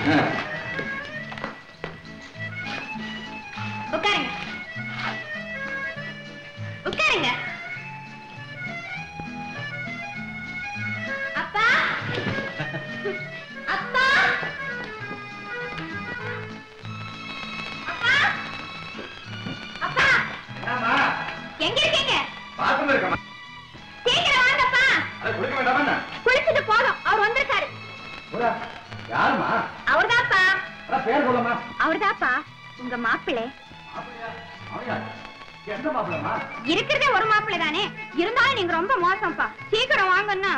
உட்காருங்க உட்காருங்க அப்பா அப்பா அப்பா அப்பா என்னம்மா எங்க இருக்கீங்க பாத்ரூம் இருக்கமா சீக்கிரம் வாங்கப்பா அது குளிக்க வேண்டாமா குளிச்சுட்டு போதும் அவர் வந்திருக்காரு யாருமா அவர்தான்ப்பா அதான் பேர் சொல்லமா அவர்தான்ப்பா உங்க மாப்பிள்ளை அவயா எந்த மாப்பிளமா இருக்கிறதே ஒரு மாப்பிள்ளை தானே இருந்தாலும் நீங்க ரொம்ப மோசம்ப்பா சீக்கிரம் வாங்கன்னா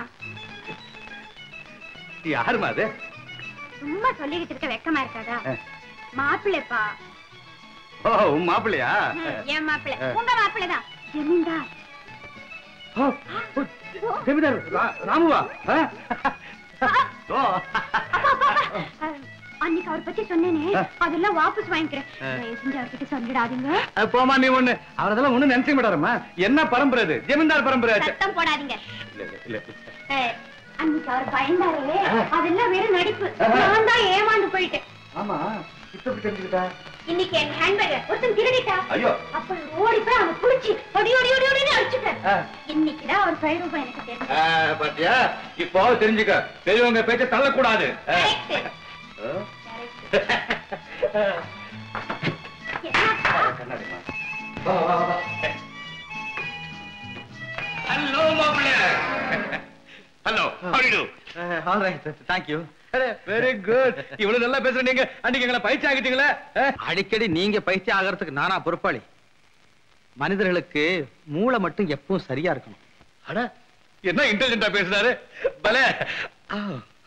யாருமா அது சும்மா சொல்லிக்கிட்டு இருக்க வெக்கமா இருக்காதா மாப்பிள்ளைப்பா ஓ உன் மாப்பிள்ளையா ம், என் மாப்பிள்ளை உங்க மாப்பிள்ளை தான் ஜமீன்தார் ஓ, ஓ, ஜமீன்தார் ரா- ராமுவா ஆ? ஓ. அப்பா, அப்பா, அப்பா. அஹ், அன்னைக்கு அவர் பத்தி சொன்னேனே அதெல்லாம் வாபஸ் வாங்கிக்கிறேன் தயவு செஞ்சு அவர்கிட்ட சொல்லிடாதீங்க அஹ், போம்மா நீ ஒண்ணு அவரதெல்லாம் ஒண்ணு நினைச்சுக்க மாட்டாரம்மா என்ன பரம்பரை அது ஜமீன்தார் பரம்பரை அது. சத்தம் போடாதீங்க இல்ல, இல்ல, இல்ல. அஹ், அன்னைக்கு அவர் பயந்தாரே ஆ. அதெல்லாம் வெறும் நடிப்பு ஆஹா. நான் தான் ஏமாந்து போயிட்டேன் ஆமா இப்ப எப்படி தெரிஞ்சுக்கிட்டா இன்னைக்கு என் ஹேண்ட்பேக் ஒருத்தன் திருடிட்டா ஐயோ அப்ப ஓடி போய் அவனை புடிச்சு ஒடி ஓடி ஓடி ஓடி அடிச்சுட்டார் ஆ. இன்னைக்குதான் அவர் ஃபைவ் ரூபாய் எனக்கு தெரியும் ஆ, பாத்தியா இப்போ தெரிஞ்சுக்க பெரியவங்க பேச்ச தள்ளக்கூடாது ஆ. Correct. ஆ? என்னப்பா? கண்ணாடிமா. வா, வா, வா, வா. ஹலோ மாப்பிள்ளை hello how do you do all right thank you very good இவ்வளவு நல்லா பேசுற நீங்க அன்னைக்கு எங்களை பயிற்சி ஆகிட்டீங்களே அடிக்கடி நீங்க பைத்தியம் ஆகிறதுக்கு நானா பொறுப்பாளி மனிதர்களுக்கு மூளை மட்டும் எப்பவும் சரியா இருக்கணும் அட என்ன இன்டெலிஜென்டா பேசுறாரு பலே ஆ.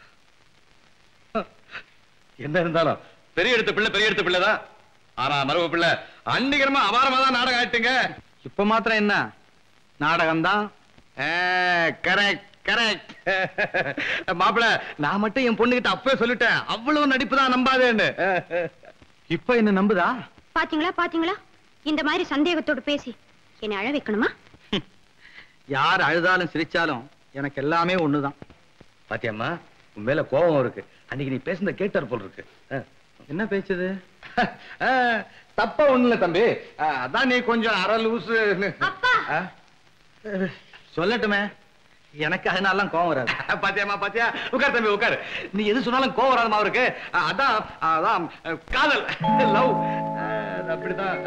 என்ன இருந்தாலும் பெரிய எடுத்த பிள்ளை பெரிய எடுத்த பிள்ளை தான் ஆனா மரபு பிள்ளை அன்னிகரமா அபாரமா தான் நாடகம் ஆயிட்டுங்க இப்ப மாத்திரம் என்ன நாடகம்தான் கரெக்ட் கரெக்ட் மாப்பிள நான் மட்டும் என் பொண்ணுகிட்ட அப்பவே சொல்லிட்டேன் அவ்வளவு நடிப்பு தான் நம்பாதேன்னு இப்ப என்ன நம்புதா பாத்தீங்களா பாத்தீங்களா இந்த மாதிரி சந்தேகத்தோடு பேசி என்னை அழ வைக்கணுமா யார் அழுதாலும் சிரிச்சாலும் எனக்கு எல்லாமே ஒண்ணுதான் பாத்தியம்மா உன் மேல கோபம் இருக்கு அன்னைக்கு நீ பேசுனத கேட்டார் போல் இருக்கு ஆ. என்ன பேச்சுது ஆ, தப்பா ஒண்ணு இல்ல தம்பி ஆ, அதான் நீ கொஞ்சம் அரை லூசு அப்பா சொல்லட்டுமே எனக்கு அதனாலாம் கோவம் வராது பாத்தியாமா பாத்தியா உட்கார் தம்பி உட்கார் நீ எது சொன்னாலும் கோவம் வராதமா அவருக்கு ஆ, அதான் அதான் காதல் லவ் அப்படிதான்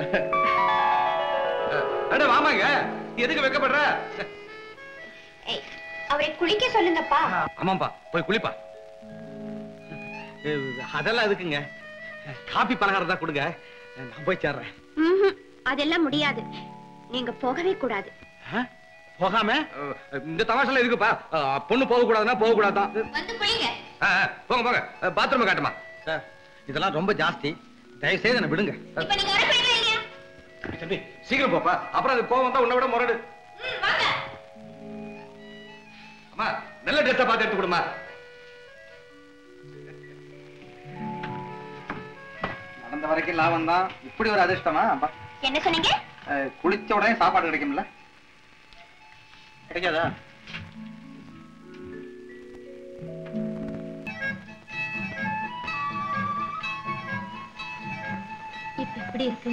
அட வாமாங்க எதுக்கு வைக்கப்படுற ஏய், அவரை குளிக்க சொல்லுங்கப்பா ஆமாப்பா போய் குளிப்பா அதெல்லாம் எதுக்குங்க காபி பலகாரம் தான் கொடுங்க நான் போய் சேர்றேன் ம்ஹும், அதெல்லாம் முடியாது நீங்க போகவே கூடாது ஆ? போகாம இந்த தமாஷெல்லாம் இருக்குப்பா பொண்ணு போக கூடாதுன்னா போக கூடாதான் வந்து குளிங்க போங்க போங்க பாத்ரூம் காட்டுமா சார் இதெல்லாம் ரொம்ப ஜாஸ்தி தயவு செய்து என்ன விடுங்க இப்ப நீங்க வர போறீங்களா இல்லையா தம்பி சீக்கிரம் போப்பா அப்புறம் அது கோவம் தான் உன்னை விட முரடு ம், வாங்க அம்மா நல்ல ட்ரெஸ்ஸா பார்த்து எடுத்து கொடுமா நடந்த வரைக்கும் லாபம் தான் இப்படி ஒரு அதிர்ஷ்டமா பா- என்ன சொன்னீங்க அஹ், குளிச்ச உடனே சாப்பாடு கிடைக்கும்ல கிடைக்காதா இப்ப எப்படி இருக்கு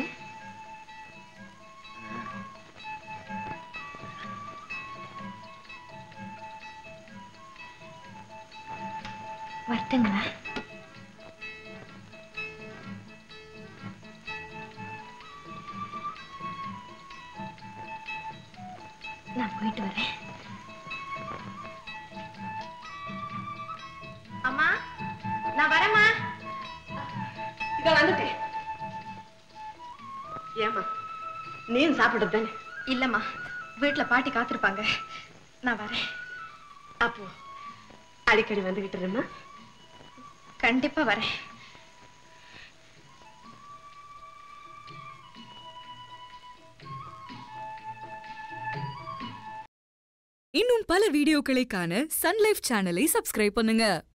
வருத்துங்களா நான் போயிட்டு வரேன் அம்மா நான் வரேம்மா இதோ வந்துட்டேன் ஏமா நீயும் சாப்பிடுறது தானே இல்லம்மா வீட்ல பாட்டி காத்திருப்பாங்க நான் வரேன் அப்போ அடிக்கடி வந்துகிட்டு இருமா கண்டிப்பா வரேன் இன்னும் பல வீடியோக்களை காண சன் லைஃப் சேனலை சப்ஸ்கிரைப் பண்ணுங்க